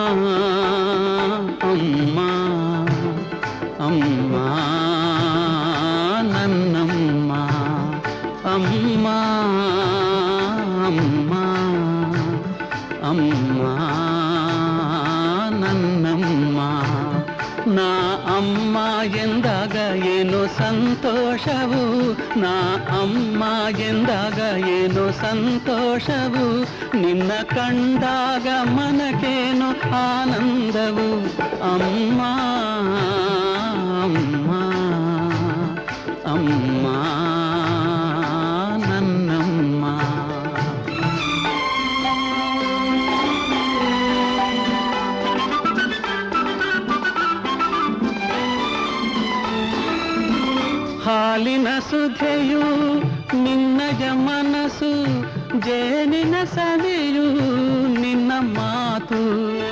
ಅಮ್ಮ ಅಮ್ಮ ನನ್ನಮ್ಮ ಅಮ್ಮ ಅಮ್ಮ ಅಮ್ಮ ನನ್ನಮ್ಮ ನಾ ಅಮ್ಮ ಎಂದಾಗ ಏನು ಸಂತೋಷವು ನಾ ಅಮ್ಮ ಎಂದಾಗ ಏನು ಸಂತೋಷವು ನಿನ್ನ ಕಂಡಾಗ ಮನಕೇನು ಆನಂದವು ಅಮ್ಮ ಅಮ್ಮ ಅಮ್ಮ ನನ್ನಮ್ಮ ಹಾಲಿನ ಸುಧೆಯು ನಿನ್ನಯ ಮನಸ್ಸು ಜೇನಿನ ಸವಿಯು ನಿನ್ನ ಮಾತು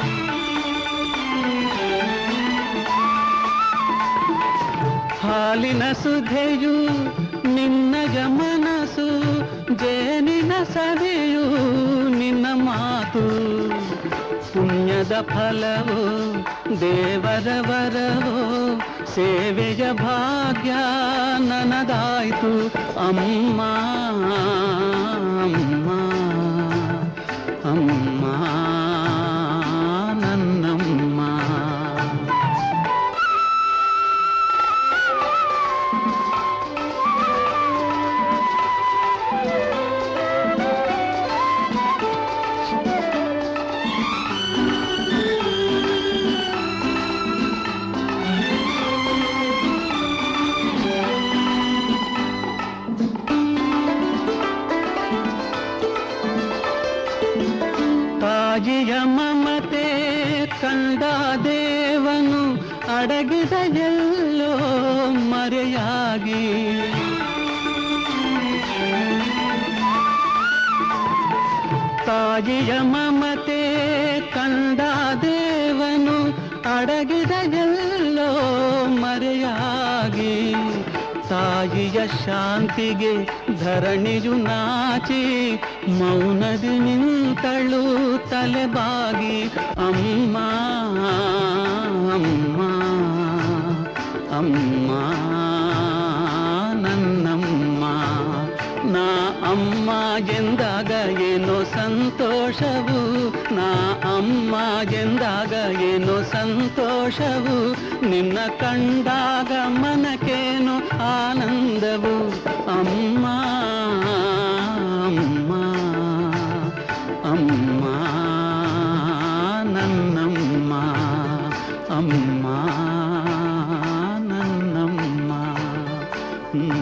ಹಾಲಿನ ಸುಧೆಯು ನಿನ್ನಯ ಮನಸ್ಸು ಜೇನಿನ ಸವಿಯು ನಿನ್ನ ಮಾತು ಪುಣ್ಯದ ಫಲವೋ ದೇವರ ವರವೋ ಸೇವೆಯ ಭಾಗ್ಯ ನನದಾಯ್ತು ಅಮ್ಮ ಅಮ್ಮ ಅಮ್ಮ ನನ್ನಮ್ಮ ತಾಯಿಯ ಮಮತೆ ಕಂಡ ದೇವನು ಅಡಗಿದ ಎಲ್ಲೋ ಮರೆಯಾಗಿ ತಾಯಿಯ ಮಮತೆ ಕಂಡ ದೇವನು ಅಡಗಿದ ಎಲ್ಲೋ ಮರೆಯಾಗಿ ತಾಯಿಯ ಶಾಂತಿಗೆ ಧರಣಿಯು ನಾಚಿ ಮೌನದಿ ನಿಂತಳು ತಲೆಬಾಗಿ ಅಮ್ಮ ಅಮ್ಮ ಅಮ್ಮ ನನ್ನಮ್ಮ ನಾ ಅಮ್ಮ ಎಂದಾಗ ಏನೋ ಸಂತೋಷವು ನಾ ಅಮ್ಮ ಎಂದಾಗ ಏನೋ ಸಂತೋಷವು ನಿನ್ನ ಕಂಡಾಗ ಮನಕೇನು ಆನಂದವು ಅಮ್ಮ ಅಮ್ಮ ಅಮ್ಮ ನನ್ನಮ್ಮ ಅಮ್ಮ ನನ್ನಮ್ಮ ಹ್ಮ್